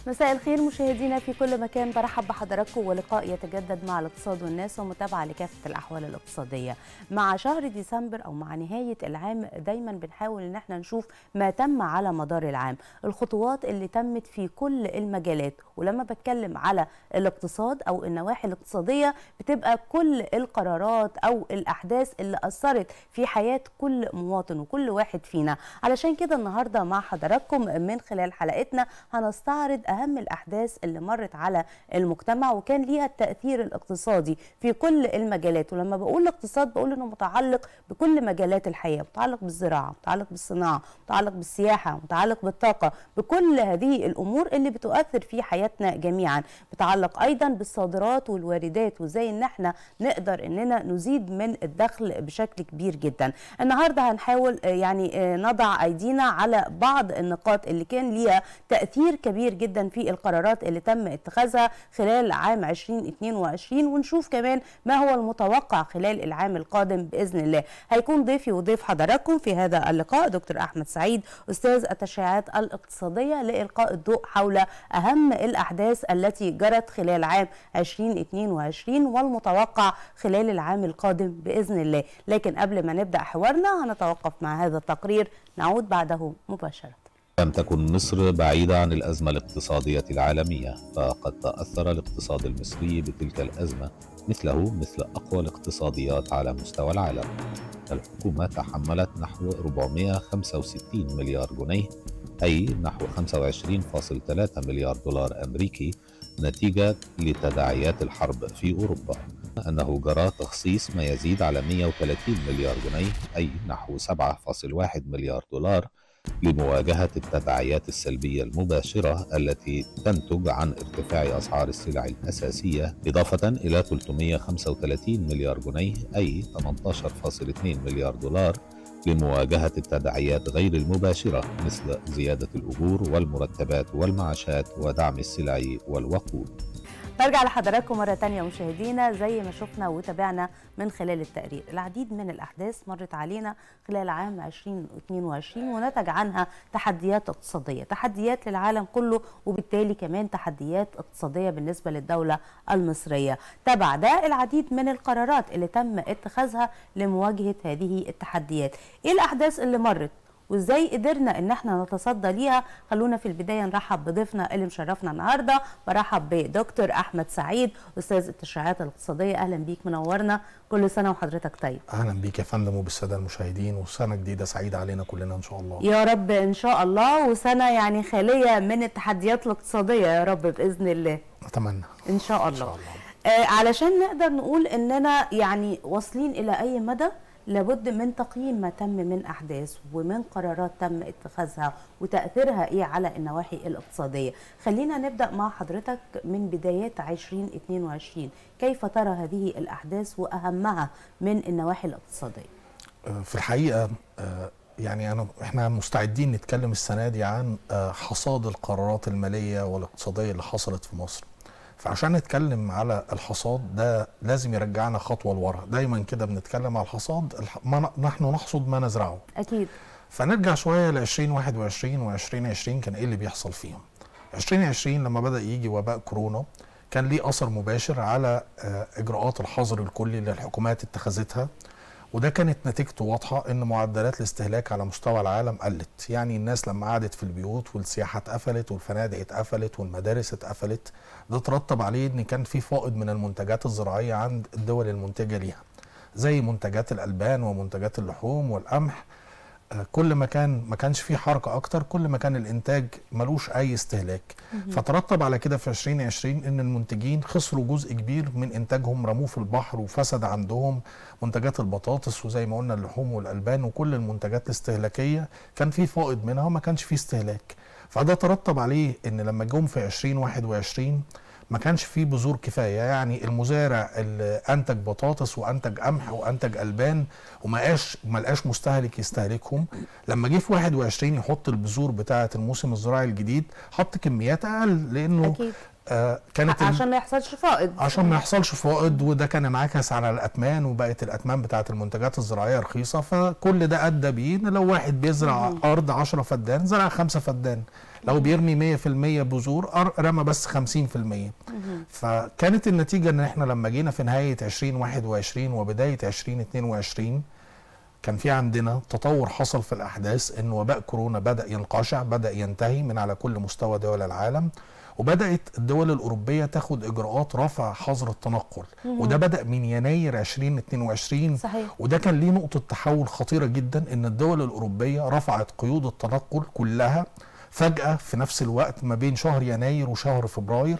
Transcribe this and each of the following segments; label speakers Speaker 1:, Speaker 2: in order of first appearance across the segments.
Speaker 1: مساء الخير مشاهدينا في كل مكان برحب بحضراتكم ولقاء يتجدد مع الاقتصاد والناس ومتابعه لكافه الاحوال الاقتصاديه. مع شهر ديسمبر او مع نهايه العام دايما بنحاول ان احنا نشوف ما تم على مدار العام، الخطوات اللي تمت في كل المجالات ولما بتكلم على الاقتصاد او النواحي الاقتصاديه بتبقى كل القرارات او الاحداث اللي اثرت في حياه كل مواطن وكل واحد فينا، علشان كده النهارده مع حضراتكم من خلال حلقتنا هنستعرض اهم الاحداث اللي مرت على المجتمع وكان ليها التاثير الاقتصادي في كل المجالات ولما بقول الاقتصاد بقول انه متعلق بكل مجالات الحياه متعلق بالزراعه متعلق بالصناعه متعلق بالسياحه متعلق بالطاقه بكل هذه الامور اللي بتؤثر في حياتنا جميعا بتعلق ايضا بالصادرات والواردات وازاي ان احنا نقدر اننا نزيد من الدخل بشكل كبير جدا النهارده هنحاول يعني نضع ايدينا على بعض النقاط اللي كان ليها تاثير كبير جدا في القرارات اللي تم اتخاذها خلال عام 2022 ونشوف كمان ما هو المتوقع خلال العام القادم باذن الله هيكون ضيفي وضيف حضراتكم في هذا اللقاء دكتور احمد سعيد استاذ التشريعات الاقتصاديه لالقاء الضوء حول اهم الاحداث التي جرت خلال عام 2022 والمتوقع خلال العام القادم باذن الله لكن قبل ما نبدا حوارنا هنتوقف مع هذا التقرير نعود بعده مباشره
Speaker 2: لم تكن مصر بعيدة عن الأزمة الاقتصادية العالمية فقد تأثر الاقتصاد المصري بتلك الأزمة مثله مثل أقوى الاقتصاديات على مستوى العالم الحكومة تحملت نحو 465 مليار جنيه أي نحو 25.3 مليار دولار أمريكي نتيجة لتداعيات الحرب في أوروبا أنه جرى تخصيص ما يزيد على 130 مليار جنيه أي نحو 7.1 مليار دولار لمواجهة التداعيات السلبية المباشرة التي تنتج عن ارتفاع أسعار السلع الأساسية إضافة إلى 335 مليار جنيه أي 18.2 مليار دولار لمواجهة التداعيات غير المباشرة مثل زيادة الأجور والمرتبات والمعاشات ودعم السلع والوقود
Speaker 1: برجع لحضراتكم مرة تانية مشاهدينا زي ما شفنا وتابعنا من خلال التقرير العديد من الأحداث مرت علينا خلال عام 2022 ونتج عنها تحديات اقتصادية تحديات للعالم كله وبالتالي كمان تحديات اقتصادية بالنسبة للدولة المصرية تبع ده العديد من القرارات اللي تم اتخاذها لمواجهة هذه التحديات ايه الأحداث اللي مرت وازاي قدرنا ان احنا نتصدى ليها خلونا في البدايه نرحب بضيفنا اللي مشرفنا النهارده برحب بدكتور احمد سعيد استاذ التشريعات الاقتصاديه اهلا بيك منورنا كل سنه وحضرتك طيب
Speaker 3: اهلا بيك يا فندم وبالساده المشاهدين وسنه جديده سعيده علينا كلنا ان شاء الله
Speaker 1: يا رب ان شاء الله وسنه يعني خاليه من التحديات الاقتصاديه يا رب باذن الله
Speaker 3: اتمنى
Speaker 1: ان شاء الله,
Speaker 3: ان شاء الله.
Speaker 1: آه علشان نقدر نقول اننا يعني واصلين الى اي مدى لابد من تقييم ما تم من احداث ومن قرارات تم اتخاذها وتاثيرها ايه على النواحي الاقتصاديه خلينا نبدا مع حضرتك من بدايات 2022 كيف ترى هذه الاحداث واهمها من النواحي الاقتصاديه
Speaker 3: في الحقيقه يعني انا احنا مستعدين نتكلم السنه دي عن حصاد القرارات الماليه والاقتصاديه اللي حصلت في مصر فعشان نتكلم على الحصاد ده لازم يرجعنا خطوه لورا دايما كده بنتكلم على الحصاد ما نحن نحصد ما نزرعه
Speaker 1: اكيد
Speaker 3: فنرجع شويه ل 2021 و 2020 كان ايه اللي بيحصل فيهم 2020 لما بدا يجي وباء كورونا كان ليه اثر مباشر على اجراءات الحظر الكلي اللي الحكومات اتخذتها وده كانت نتيجته واضحة إن معدلات الاستهلاك على مستوى العالم قلت يعني الناس لما قعدت في البيوت والسياحة اتقفلت والفنادق اتقفلت والمدارس اتقفلت ده ترتب عليه إن كان في فائض من المنتجات الزراعية عند الدول المنتجة ليها زي منتجات الألبان ومنتجات اللحوم والقمح كل ما كان ما كانش فيه حركه اكتر كل ما كان الانتاج ملوش اي استهلاك فترتب على كده في 2020 ان المنتجين خسروا جزء كبير من انتاجهم رموه في البحر وفسد عندهم منتجات البطاطس وزي ما قلنا اللحوم والالبان وكل المنتجات الاستهلاكيه كان في فائض منها وما كانش فيه استهلاك فده ترتب عليه ان لما جم في 2021 ما كانش فيه بذور كفايه يعني المزارع اللي انتج بطاطس وانتج قمح وانتج البان وما لقاش ما لقاش مستهلك يستهلكهم لما جه في 21 يحط البذور بتاعه الموسم الزراعي الجديد حط كميات اقل لانه
Speaker 1: أكيد.
Speaker 3: آه كانت
Speaker 1: عشان ما يحصلش فائض
Speaker 3: عشان ما يحصلش فائض وده كان انعكس على الاتمان وبقت الاتمان بتاعه المنتجات الزراعيه رخيصه فكل ده ادى بيه ان لو واحد بيزرع ارض 10 فدان زرع 5 فدان لو بيرمي 100% بذور أر- رمى بس 50% فكانت النتيجه ان احنا لما جينا في نهايه 2021 وبدايه 2022 كان في عندنا تطور حصل في الاحداث ان وباء كورونا بدا ينقشع بدا ينتهي من على كل مستوى دول العالم وبدات الدول الاوروبيه تاخد اجراءات رفع حظر التنقل وده بدا من يناير 2022
Speaker 1: صحيح
Speaker 3: وده كان ليه نقطة تحول خطيرة جدا ان الدول الأوروبية رفعت قيود التنقل كلها فجأة في نفس الوقت ما بين شهر يناير وشهر فبراير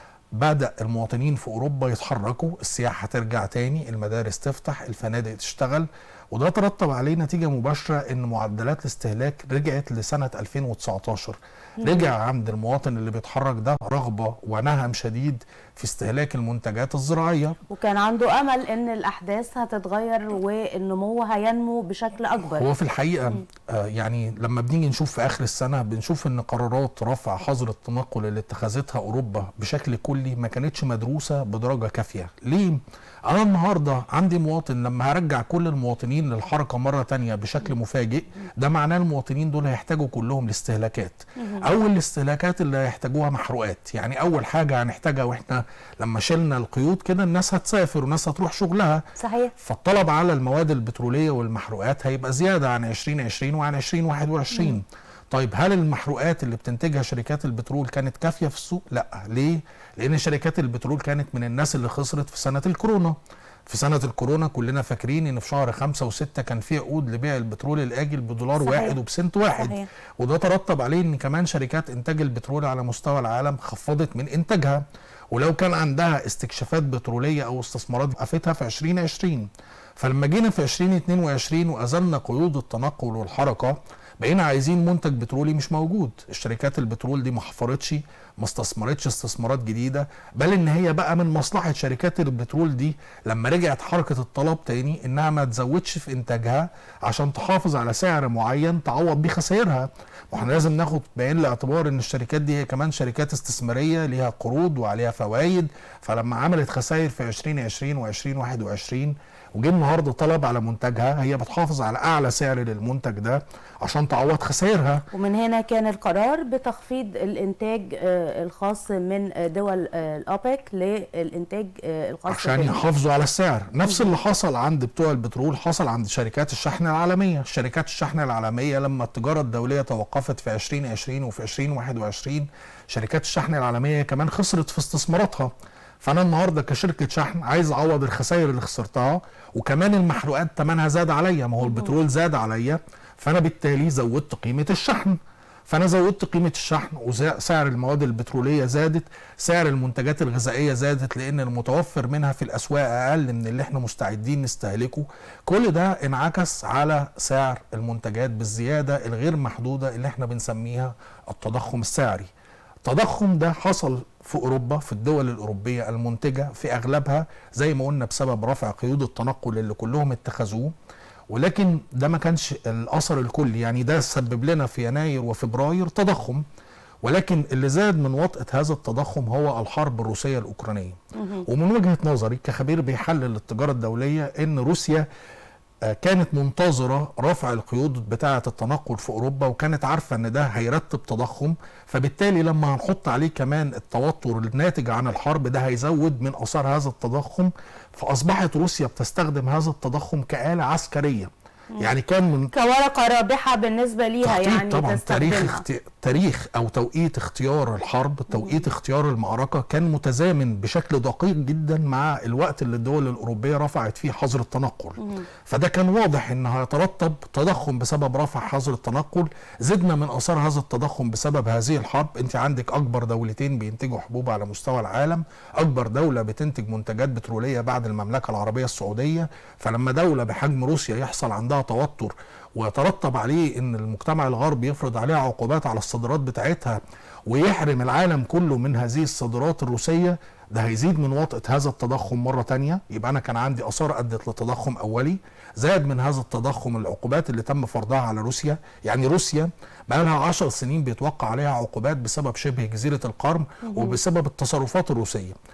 Speaker 3: بدأ المواطنين في أوروبا يتحركوا السياحة ترجع تاني المدارس تفتح الفنادق تشتغل وده ترتب عليه نتيجة مباشرة ان معدلات الاستهلاك رجعت لسنة 2019 رجع عند المواطن اللي بيتحرك ده رغبة ونهم شديد في استهلاك المنتجات الزراعية
Speaker 1: وكان عنده امل ان الاحداث هتتغير والنمو هينمو بشكل اكبر
Speaker 3: هو في الحقيقه آه يعني لما بنيجي نشوف في اخر السنه بنشوف ان قرارات رفع حظر التنقل اللي اتخذتها اوروبا بشكل كلي ما كانتش مدروسه بدرجه كافيه ليه انا النهارده عندي مواطن لما هرجع كل المواطنين للحركه مره تانية بشكل مفاجئ ده معناه المواطنين دول هيحتاجوا كلهم لاستهلاكات اول الاستهلاكات اللي هيحتاجوها محروقات يعني اول حاجه هنحتاجها واحنا لما شلنا القيود كده الناس هتسافر والناس هتروح شغلها
Speaker 1: صحيح
Speaker 3: فالطلب على المواد البتروليه والمحروقات هيبقى زياده عن 2020 وعن 2021 طيب هل المحروقات اللي بتنتجها شركات البترول كانت كافيه في السوق؟ لا، ليه؟ لان شركات البترول كانت من الناس اللي خسرت في سنه الكورونا. في سنه الكورونا كلنا فاكرين ان في شهر خمسة وستة كان في عقود لبيع البترول الاجل بدولار
Speaker 1: صحيح.
Speaker 3: واحد وبسنت واحد
Speaker 1: صحيح.
Speaker 3: وده ترتب عليه ان كمان شركات انتاج البترول على مستوى العالم خفضت من انتاجها ولو كان عندها استكشافات بتروليه او استثمارات وقفتها في 2020 فلما جينا في 2022 وازلنا قيود التنقل والحركه بقينا عايزين منتج بترولي مش موجود الشركات البترول دي ما حفرتش ما استثمرتش استثمارات جديده بل ان هي بقى من مصلحه شركات البترول دي لما رجعت حركه الطلب تاني انها ما تزودش في انتاجها عشان تحافظ على سعر معين تعوض بيه خسائرها واحنا لازم ناخد بعين الاعتبار ان الشركات دي هي كمان شركات استثماريه ليها قروض وعليها فوائد فلما عملت خسائر في 2020 و2021 وجه النهارده طلب على منتجها هي بتحافظ على اعلى سعر للمنتج ده عشان تعوض خسائرها
Speaker 1: ومن هنا كان القرار بتخفيض الانتاج آه، الخاص من آه، دول آه، الاوبك للانتاج آه، الخاص
Speaker 3: عشان
Speaker 1: بال-
Speaker 3: يحافظوا على السعر نفس اللي حصل عند بتوع البترول حصل عند شركات الشحن العالمية شركات الشحن العالمية لما التجارة الدولية توقفت في 2020 وفي 2021 شركات الشحن العالمية كمان خسرت في استثماراتها فانا النهارده كشركه شحن عايز اعوض الخسائر اللي خسرتها وكمان المحروقات ثمنها زاد عليا ما هو البترول زاد عليا فانا بالتالي زودت قيمه الشحن فانا زودت قيمه الشحن وسعر المواد البتروليه زادت سعر المنتجات الغذائيه زادت لان المتوفر منها في الاسواق اقل من اللي احنا مستعدين نستهلكه كل ده انعكس على سعر المنتجات بالزياده الغير محدوده اللي احنا بنسميها التضخم السعري التضخم ده حصل في اوروبا في الدول الاوروبيه المنتجه في اغلبها زي ما قلنا بسبب رفع قيود التنقل اللي كلهم اتخذوه ولكن ده ما كانش الاثر الكلي يعني ده سبب لنا في يناير وفبراير تضخم ولكن اللي زاد من وطأة هذا التضخم هو الحرب الروسية الأوكرانية ومن وجهة نظري كخبير بيحلل التجارة الدولية إن روسيا آه، كانت منتظرة رفع القيود بتاعة التنقل في أوروبا وكانت عارفة إن ده هيرتب تضخم فبالتالي لما هنحط عليه كمان التوتر الناتج عن الحرب ده هيزود من آثار هذا التضخم فأصبحت روسيا بتستخدم هذا التضخم كآلة عسكرية يعني كان من
Speaker 1: كورقه رابحه بالنسبه ليها
Speaker 3: تخطيط
Speaker 1: يعني
Speaker 3: طبعا تاريخ
Speaker 1: تستخدمها.
Speaker 3: اخت... تاريخ او توقيت اختيار الحرب توقيت اختيار المعركه كان متزامن بشكل دقيق جدا مع الوقت اللي الدول الاوروبيه رفعت فيه حظر التنقل فده كان واضح ان هيترتب تضخم بسبب رفع حظر التنقل زدنا من اثار هذا التضخم بسبب هذه الحرب انت عندك اكبر دولتين بينتجوا حبوب على مستوى العالم اكبر دوله بتنتج منتجات بتروليه بعد المملكه العربيه السعوديه فلما دوله بحجم روسيا يحصل عندها توتر ويترتب عليه ان المجتمع الغربي يفرض عليها عقوبات على الصادرات بتاعتها ويحرم العالم كله من هذه الصادرات الروسيه ده هيزيد من وطأة هذا التضخم مرة تانية يبقى أنا كان عندي آثار أدت لتضخم أولي زاد من هذا التضخم العقوبات اللي تم فرضها على روسيا يعني روسيا بقى لها 10 سنين بيتوقع عليها عقوبات بسبب شبه جزيرة القرم وبسبب التصرفات الروسية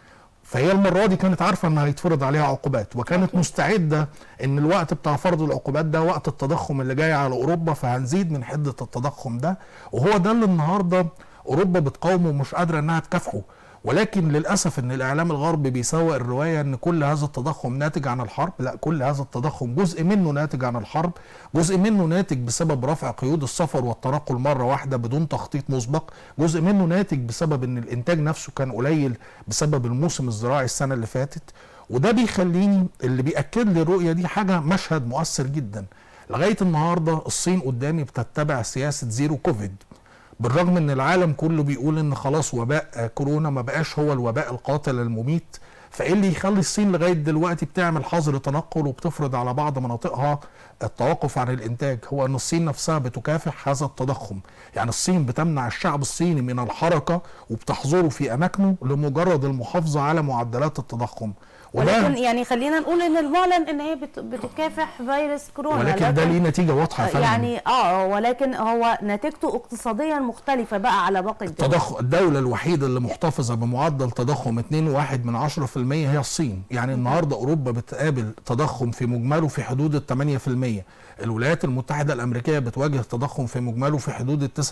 Speaker 3: فهي المره دي كانت عارفه ان هيتفرض عليها عقوبات وكانت مستعده ان الوقت بتاع فرض العقوبات ده وقت التضخم اللي جاي على اوروبا فهنزيد من حده التضخم ده وهو ده اللي النهارده اوروبا بتقاومه ومش قادره انها تكافحه ولكن للاسف ان الاعلام الغربي بيسوق الروايه ان كل هذا التضخم ناتج عن الحرب لا كل هذا التضخم جزء منه ناتج عن الحرب جزء منه ناتج بسبب رفع قيود السفر والتنقل مره واحده بدون تخطيط مسبق جزء منه ناتج بسبب ان الانتاج نفسه كان قليل بسبب الموسم الزراعي السنه اللي فاتت وده بيخليني اللي بياكد لي الرؤيه دي حاجه مشهد مؤثر جدا لغايه النهارده الصين قدامي بتتبع سياسه زيرو كوفيد بالرغم ان العالم كله بيقول ان خلاص وباء كورونا ما بقاش هو الوباء القاتل المميت فايه اللي يخلي الصين لغايه دلوقتي بتعمل حظر تنقل وبتفرض على بعض مناطقها التوقف عن الانتاج هو ان الصين نفسها بتكافح هذا التضخم يعني الصين بتمنع الشعب الصيني من الحركه وبتحظره في اماكنه لمجرد المحافظه على معدلات التضخم
Speaker 1: ولكن يعني خلينا نقول ان المعلن ان هي بت- بتكافح فيروس كورونا
Speaker 3: ولكن ده ليه نتيجه واضحه يا فندم
Speaker 1: يعني اه ولكن هو نتيجته اقتصاديا مختلفه بقى على باقي الدول
Speaker 3: التضخم الدولة الوحيدة اللي محتفظة بمعدل تضخم 2.1 من 10% هي الصين يعني النهاردة أوروبا بتقابل تضخم في مجمله في حدود ال 8% الولايات المتحدة الأمريكية بتواجه تضخم في مجمله في حدود ال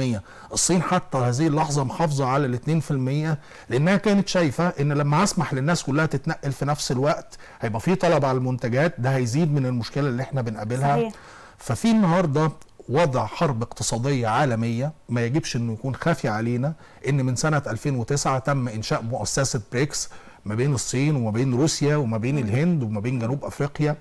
Speaker 3: 9% الصين حتى هذه اللحظة محافظة على ال 2% لأنها كانت شايفة إن لما هسمح للناس كلها تتنقل في نفس الوقت هيبقى في طلب على المنتجات ده هيزيد من المشكلة اللي احنا بنقابلها
Speaker 1: صحيح.
Speaker 3: ففي النهارده وضع حرب اقتصادية عالمية ما يجبش انه يكون خافي علينا ان من سنة 2009 تم انشاء مؤسسة بريكس ما بين الصين وما بين روسيا وما بين الهند وما بين جنوب افريقيا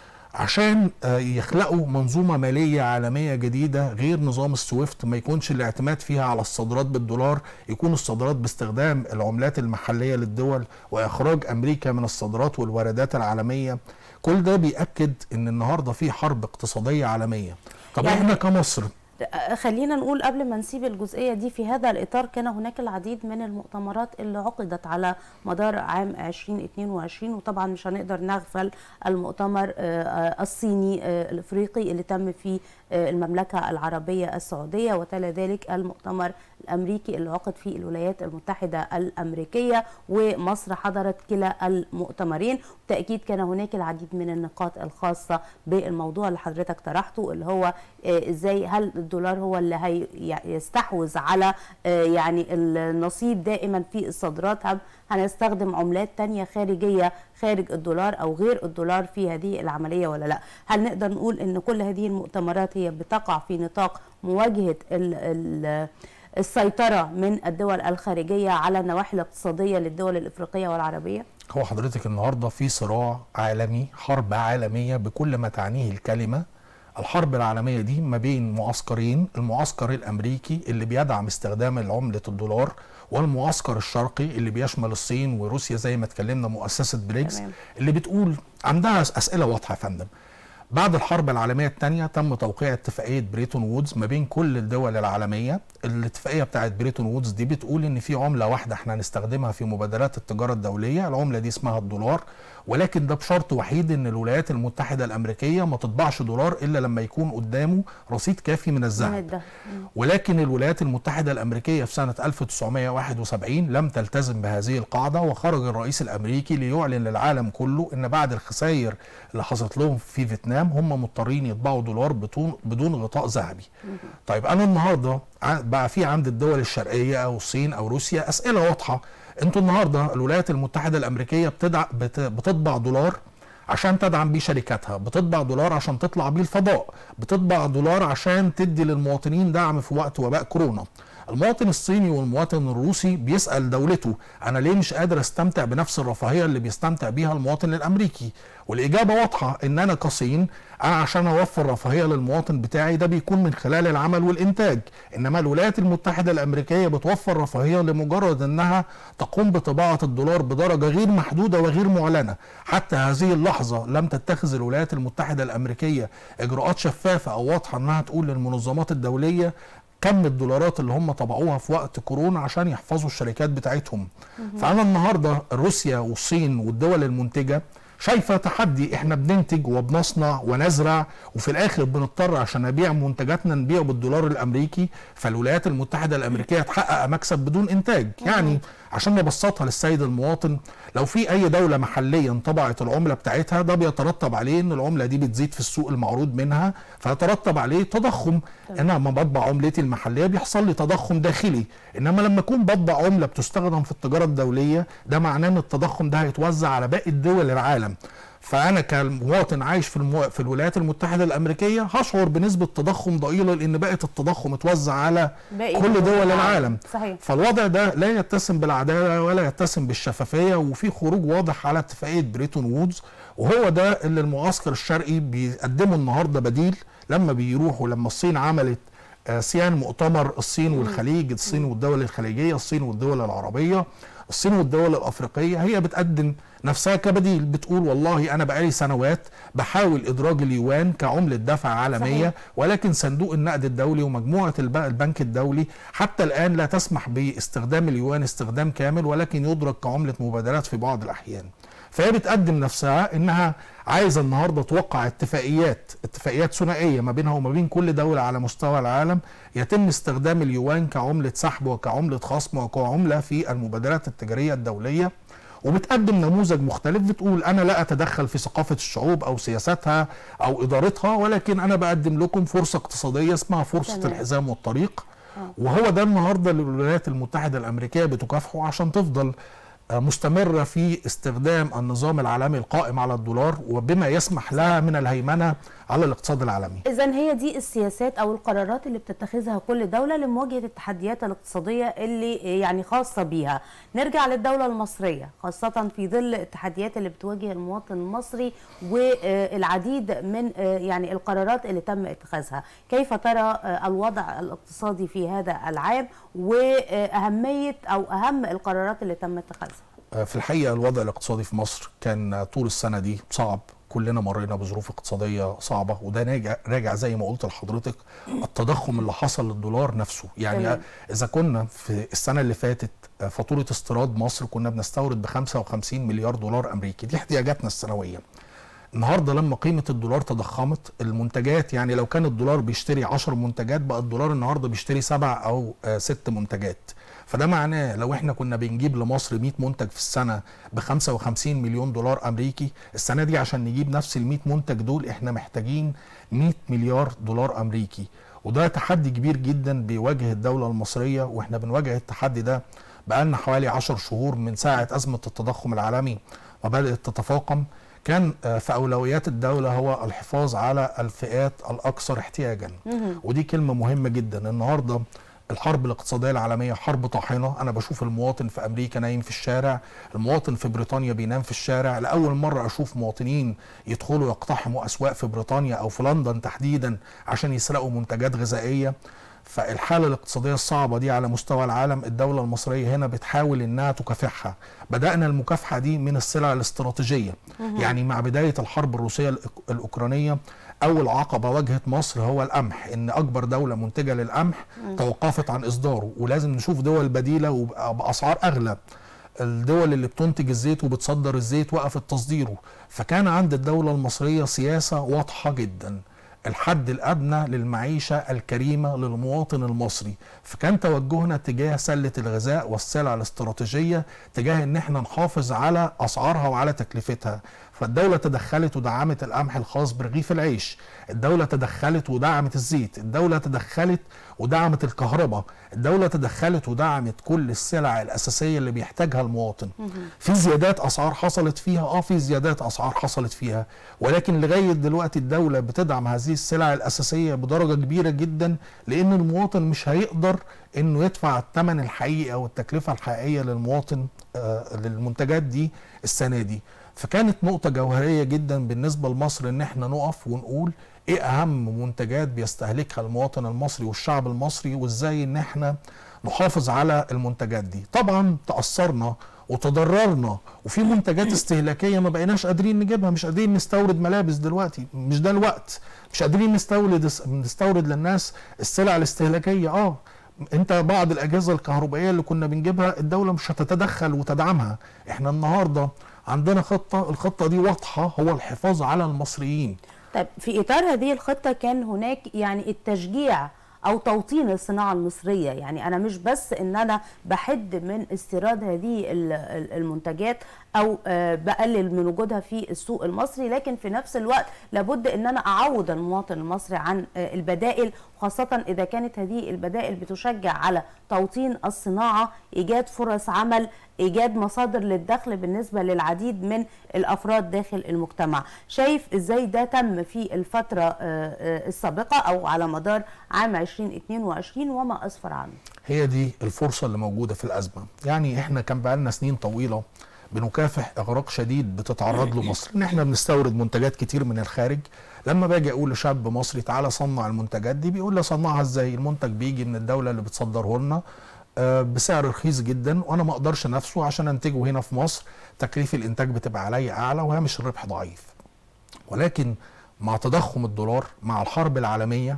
Speaker 3: عشان آه، يخلقوا منظومة مالية عالمية جديدة غير نظام السويفت ما يكونش الاعتماد فيها على الصادرات بالدولار يكون الصادرات باستخدام العملات المحلية للدول وإخراج أمريكا من الصادرات والواردات العالمية كل ده بيأكد ان النهاردة في حرب اقتصادية عالمية طب
Speaker 1: يعني-
Speaker 3: احنا كمصر
Speaker 1: خلينا نقول قبل ما نسيب الجزئية دي في هذا الإطار كان هناك العديد من المؤتمرات اللي عقدت على مدار عام 2022 وطبعا مش هنقدر نغفل المؤتمر آه، آه، الصيني آه، الإفريقي اللي تم في آه، المملكة العربية السعودية وتلا ذلك المؤتمر الأمريكي اللي عقد في الولايات المتحدة الأمريكية ومصر حضرت كلا المؤتمرين بالتأكيد كان هناك العديد من النقاط الخاصة بالموضوع اللي حضرتك طرحته اللي هو آه، ازاي هل الدولار هو اللي هيستحوذ على آه، يعني النصيب دائما في الصادرات هل هنستخدم عملات تانية خارجية خارج الدولار او غير الدولار في هذه العملية ولا لا هل نقدر نقول ان كل هذه المؤتمرات هي بتقع في نطاق مواجهة ال ال السيطرة من الدول الخارجية على النواحي الاقتصادية للدول الإفريقية والعربية؟
Speaker 3: هو حضرتك النهارده في صراع عالمي حرب عالميه بكل ما تعنيه الكلمه الحرب العالميه دي ما بين معسكرين المعسكر الامريكي اللي بيدعم استخدام العمله الدولار والمعسكر الشرقي اللي بيشمل الصين وروسيا زي ما اتكلمنا مؤسسه بريكس
Speaker 1: تمام.
Speaker 3: اللي بتقول عندها اسئله واضحه يا فندم بعد الحرب العالمية الثانية تم توقيع اتفاقية بريتون وودز ما بين كل الدول العالمية الاتفاقية بتاعت بريتون وودز دي بتقول ان في عملة واحدة احنا هنستخدمها في مبادلات التجارة الدولية العملة دي اسمها الدولار ولكن ده بشرط وحيد ان الولايات المتحدة الامريكية ما تطبعش دولار الا لما يكون قدامه رصيد كافي من
Speaker 1: من
Speaker 3: الذهب
Speaker 1: الدهب.
Speaker 3: ولكن الولايات المتحدة الأمريكية في سنة 1971 لم تلتزم بهذه القاعدة وخرج الرئيس الأمريكي ليعلن للعالم كله أن بعد الخسائر اللي حصلت لهم في فيتنام هم مضطرين يطبعوا دولار بدون بدون غطاء ذهبي. طيب أنا النهاردة ع- بقى في عند الدول الشرقية أو الصين أو روسيا أسئلة واضحة أنتوا النهاردة الولايات المتحدة الأمريكية بتدع بت- بتطبع دولار عشان تدعم بيه شركاتها بتطبع دولار عشان تطلع بيه الفضاء بتطبع دولار عشان تدي للمواطنين دعم في وقت وباء كورونا المواطن الصيني والمواطن الروسي بيسأل دولته أنا ليه مش قادر أستمتع بنفس الرفاهية اللي بيستمتع بيها المواطن الأمريكي والإجابة واضحة إن أنا كصين أنا عشان أوفر رفاهية للمواطن بتاعي ده بيكون من خلال العمل والإنتاج إنما الولايات المتحدة الأمريكية بتوفر رفاهية لمجرد إنها تقوم بطباعة الدولار بدرجة غير محدودة وغير معلنة حتى هذه اللحظة لم تتخذ الولايات المتحدة الأمريكية إجراءات شفافة أو واضحة إنها تقول للمنظمات الدولية كم الدولارات اللي هم طبعوها في وقت كورونا عشان يحفظوا الشركات بتاعتهم فأنا النهاردة روسيا والصين والدول المنتجة شايفه تحدي احنا بننتج وبنصنع ونزرع وفي الاخر بنضطر عشان نبيع منتجاتنا نبيع بالدولار الامريكي فالولايات المتحده الامريكيه تحقق مكسب بدون انتاج يعني عشان نبسطها للسيد المواطن لو في اي دوله محليا طبعت العمله بتاعتها ده بيترتب عليه ان العمله دي بتزيد في السوق المعروض منها فيترتب عليه تضخم انا لما بطبع عملتي المحليه بيحصل لي تضخم داخلي انما لما اكون بطبع عمله بتستخدم في التجاره الدوليه ده معناه ان التضخم ده هيتوزع على باقي الدول العالم فانا كمواطن عايش في المو... في الولايات المتحده الامريكيه هشعر بنسبه تضخم ضئيله لان بقت التضخم اتوزع على
Speaker 1: باقي
Speaker 3: كل
Speaker 1: دول
Speaker 3: دول
Speaker 1: العالم.
Speaker 3: العالم
Speaker 1: صحيح
Speaker 3: فالوضع ده لا يتسم بالعداله ولا يتسم بالشفافيه وفي خروج واضح على اتفاقيه بريتون وودز وهو ده اللي المعسكر الشرقي بيقدمه النهارده بديل لما بيروحوا لما الصين عملت آه، سيان مؤتمر الصين والخليج الصين والدول الخليجيه الصين والدول العربيه الصين والدول الافريقيه هي بتقدم نفسها كبديل بتقول والله انا بقالي سنوات بحاول ادراج اليوان كعمله دفع عالميه
Speaker 1: صحيح.
Speaker 3: ولكن صندوق النقد الدولي ومجموعه الب- البنك الدولي حتى الان لا تسمح باستخدام اليوان استخدام كامل ولكن يدرك كعمله مبادلات في بعض الاحيان فهي بتقدم نفسها انها عايزه النهارده توقع اتفاقيات اتفاقيات ثنائيه ما بينها وما بين كل دوله على مستوى العالم يتم استخدام اليوان كعمله سحب وكعمله خصم وكعمله في المبادلات التجاريه الدوليه وبتقدم نموذج مختلف بتقول انا لا اتدخل في ثقافه الشعوب او سياساتها او ادارتها ولكن انا بقدم لكم فرصه اقتصاديه اسمها فرصه
Speaker 1: تمام.
Speaker 3: الحزام والطريق
Speaker 1: آه.
Speaker 3: وهو ده النهارده اللي الولايات المتحده الامريكيه بتكافحه عشان تفضل آه، مستمره في استخدام النظام العالمي القائم على الدولار وبما يسمح لها من الهيمنه على الاقتصاد العالمي
Speaker 1: اذا هي دي السياسات او القرارات اللي بتتخذها كل دوله لمواجهه التحديات الاقتصاديه اللي يعني خاصه بيها نرجع للدوله المصريه خاصه في ظل التحديات اللي بتواجه المواطن المصري والعديد من آه، يعني القرارات اللي تم اتخاذها كيف ترى آه، الوضع الاقتصادي في هذا العام واهميه او اهم القرارات اللي تم اتخاذها
Speaker 3: آه، في الحقيقه الوضع الاقتصادي في مصر كان آه، طول السنه دي صعب كلنا مرينا بظروف اقتصاديه صعبه وده راجع راجع زي ما قلت لحضرتك التضخم اللي حصل للدولار نفسه يعني
Speaker 1: تمام.
Speaker 3: اذا كنا في السنه اللي فاتت آه، فاتوره استيراد مصر كنا بنستورد ب 55 مليار دولار امريكي دي احتياجاتنا السنويه النهارده لما قيمه الدولار تضخمت المنتجات يعني لو كان الدولار بيشتري 10 منتجات بقى الدولار النهارده بيشتري سبع او آه، ست منتجات فده معناه لو احنا كنا بنجيب لمصر 100 منتج في السنه ب 55 مليون دولار امريكي السنه دي عشان نجيب نفس ال 100 منتج دول احنا محتاجين 100 مليار دولار امريكي وده تحدي كبير جدا بيواجه الدوله المصريه واحنا بنواجه التحدي ده بقالنا حوالي 10 شهور من ساعه ازمه التضخم العالمي وبدات تتفاقم كان آه، في اولويات الدوله هو الحفاظ على الفئات الاكثر احتياجا ودي كلمه مهمه جدا النهارده الحرب الاقتصاديه العالميه حرب طاحنه انا بشوف المواطن في امريكا نايم في الشارع المواطن في بريطانيا بينام في الشارع لاول مره اشوف مواطنين يدخلوا يقتحموا اسواق في بريطانيا او في لندن تحديدا عشان يسرقوا منتجات غذائيه فالحاله الاقتصاديه الصعبه دي على مستوى العالم الدوله المصريه هنا بتحاول انها تكافحها بدانا المكافحه دي من السلع الاستراتيجيه يعني مع بدايه الحرب الروسيه الأك- الاوكرانيه اول عقبه واجهت مصر هو القمح ان اكبر دوله منتجه للقمح توقفت عن اصداره ولازم نشوف دول بديله وبأ- باسعار اغلى الدول اللي بتنتج الزيت وبتصدر الزيت وقفت تصديره فكان عند الدولة المصرية سياسة واضحة جدا الحد الأدنى للمعيشة الكريمة للمواطن المصري فكان توجهنا تجاه سلة الغذاء والسلع الاستراتيجية تجاه ان احنا نحافظ على أسعارها وعلى تكلفتها فالدولة تدخلت ودعمت القمح الخاص برغيف العيش الدولة تدخلت ودعمت الزيت الدولة تدخلت ودعمت الكهرباء الدولة تدخلت ودعمت كل السلع الأساسية اللي بيحتاجها المواطن في زيادات أسعار حصلت فيها اه في زيادات أسعار حصلت فيها ولكن لغاية دلوقتي الدولة بتدعم هذه السلع الأساسية بدرجة كبيرة جدا لأن المواطن مش هيقدر انه يدفع الثمن الحقيقي او التكلفة الحقيقية للمواطن آه للمنتجات دي السنة دي فكانت نقطة جوهرية جدا بالنسبة لمصر ان احنا نقف ونقول ايه اهم منتجات بيستهلكها المواطن المصري والشعب المصري وازاي ان احنا نحافظ على المنتجات دي طبعا تأثرنا وتضررنا وفي منتجات استهلاكيه ما بقيناش قادرين نجيبها مش قادرين نستورد ملابس دلوقتي مش ده الوقت مش قادرين نستورد نستورد للناس السلع الاستهلاكيه اه انت بعض الاجهزه الكهربائيه اللي كنا بنجيبها الدوله مش هتتدخل وتدعمها احنا النهارده عندنا خطه الخطه دي واضحه هو الحفاظ على المصريين
Speaker 1: طيب في اطار هذه الخطه كان هناك يعني التشجيع او توطين الصناعه المصريه يعني انا مش بس ان انا بحد من استيراد هذه ال- ال- المنتجات او آه، بقلل من وجودها في السوق المصري لكن في نفس الوقت لابد ان انا اعوض المواطن المصري عن آه، البدائل خاصه اذا كانت هذه البدائل بتشجع على توطين الصناعه ايجاد فرص عمل ايجاد مصادر للدخل بالنسبه للعديد من الافراد داخل المجتمع شايف ازاي ده تم في الفتره آه، آه، السابقه او على مدار عام 2022 وما اسفر عنه
Speaker 3: هي دي الفرصه اللي موجوده في الازمه يعني احنا كان بقالنا سنين طويله بنكافح اغراق شديد بتتعرض له مصر ان احنا بنستورد منتجات كتير من الخارج لما باجي اقول لشاب مصري تعالى صنع المنتجات دي بيقول لي صنعها ازاي المنتج بيجي من الدوله اللي بتصدره لنا آه، بسعر رخيص جدا وانا ما اقدرش انافسه عشان انتجه هنا في مصر تكليف الانتاج بتبقى عليا اعلى وهامش الربح ضعيف ولكن مع تضخم الدولار مع الحرب العالميه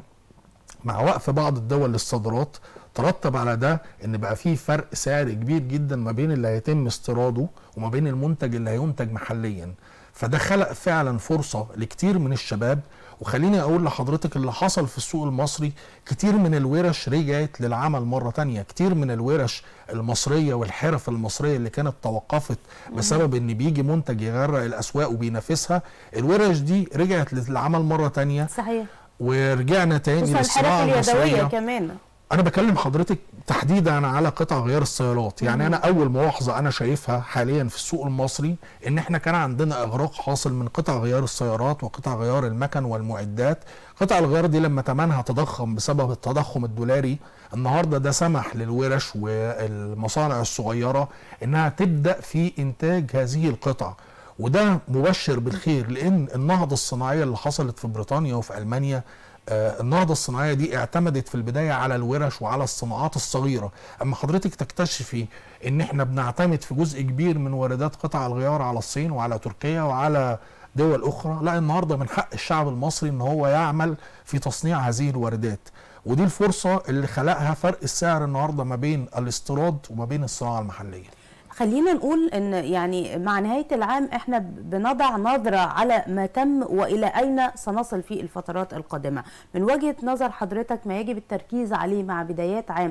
Speaker 3: مع وقف بعض الدول للصادرات ترتب على ده ان بقى في فرق سعر كبير جدا ما بين اللي هيتم استيراده وما بين المنتج اللي هينتج محليا فده خلق فعلا فرصه لكتير من الشباب وخليني اقول لحضرتك اللي حصل في السوق المصري كتير من الورش رجعت للعمل مره تانية كتير من الورش المصريه والحرف المصريه اللي كانت توقفت بسبب ان بيجي منتج يغرق الاسواق وبينافسها الورش دي رجعت للعمل مره تانية
Speaker 1: صحيح
Speaker 3: ورجعنا تاني
Speaker 1: خصوصا
Speaker 3: للصناعه
Speaker 1: الحرف اليدويه
Speaker 3: المصريه
Speaker 1: كمان
Speaker 3: انا بكلم حضرتك تحديدا على قطع غيار السيارات يعني انا اول ملاحظه انا شايفها حاليا في السوق المصري ان احنا كان عندنا اغراق حاصل من قطع غيار السيارات وقطع غيار المكن والمعدات قطع الغيار دي لما ثمنها تضخم بسبب التضخم الدولاري النهارده ده سمح للورش والمصانع الصغيره انها تبدا في انتاج هذه القطع وده مبشر بالخير لان النهضه الصناعيه اللي حصلت في بريطانيا وفي المانيا آه، النهضة الصناعية دي اعتمدت في البداية على الورش وعلى الصناعات الصغيرة أما حضرتك تكتشفي إن إحنا بنعتمد في جزء كبير من واردات قطع الغيار على الصين وعلى تركيا وعلى دول أخرى لا النهاردة من حق الشعب المصري إن هو يعمل في تصنيع هذه الواردات ودي الفرصة اللي خلقها فرق السعر النهاردة ما بين الاستيراد وما بين الصناعة المحلية
Speaker 1: خلينا نقول ان يعني مع نهايه العام احنا بنضع نظره على ما تم والى اين سنصل في الفترات القادمه من وجهه نظر حضرتك ما يجب التركيز عليه مع بدايات عام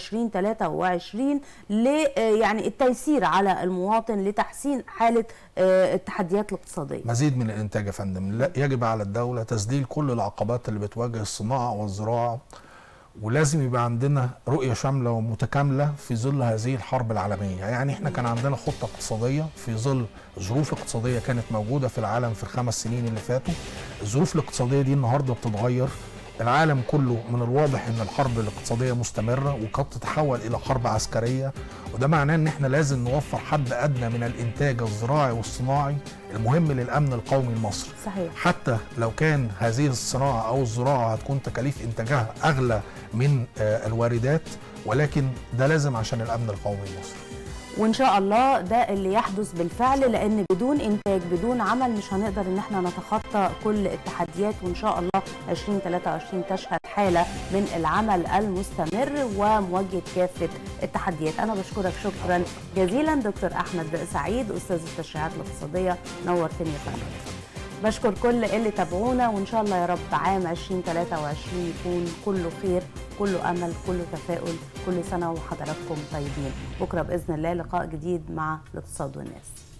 Speaker 1: 2023 ل يعني التيسير على المواطن لتحسين حاله آه، التحديات الاقتصاديه
Speaker 3: مزيد من الانتاج يا فندم لا يجب على الدوله تسديد كل العقبات اللي بتواجه الصناعه والزراعه ولازم يبقى عندنا رؤيه شامله ومتكامله في ظل هذه الحرب العالميه يعني احنا كان عندنا خطه اقتصاديه في ظل ظروف اقتصاديه كانت موجوده في العالم في الخمس سنين اللي فاتوا الظروف الاقتصاديه دي النهارده بتتغير العالم كله من الواضح ان الحرب الاقتصاديه مستمره وقد تتحول الى حرب عسكريه وده معناه ان احنا لازم نوفر حد ادنى من الانتاج الزراعي والصناعي المهم للامن القومي المصري
Speaker 1: صحيح
Speaker 3: حتى لو كان هذه الصناعه او الزراعه هتكون تكاليف انتاجها اغلى من آه، الواردات ولكن ده لازم عشان الامن القومي المصري
Speaker 1: وان شاء الله ده اللي يحدث بالفعل لان بدون انتاج بدون عمل مش هنقدر ان احنا نتخطى كل التحديات وان شاء الله 2023 تشهد حاله من العمل المستمر ومواجهه كافه التحديات انا بشكرك شكرا جزيلا دكتور احمد سعيد استاذ التشريعات الاقتصاديه نورتني يا فندم بشكر كل اللي تابعونا وان شاء الله يا رب عام 2023 يكون كله خير كله امل كله تفاؤل كل سنه وحضراتكم طيبين بكره باذن الله لقاء جديد مع الاقتصاد والناس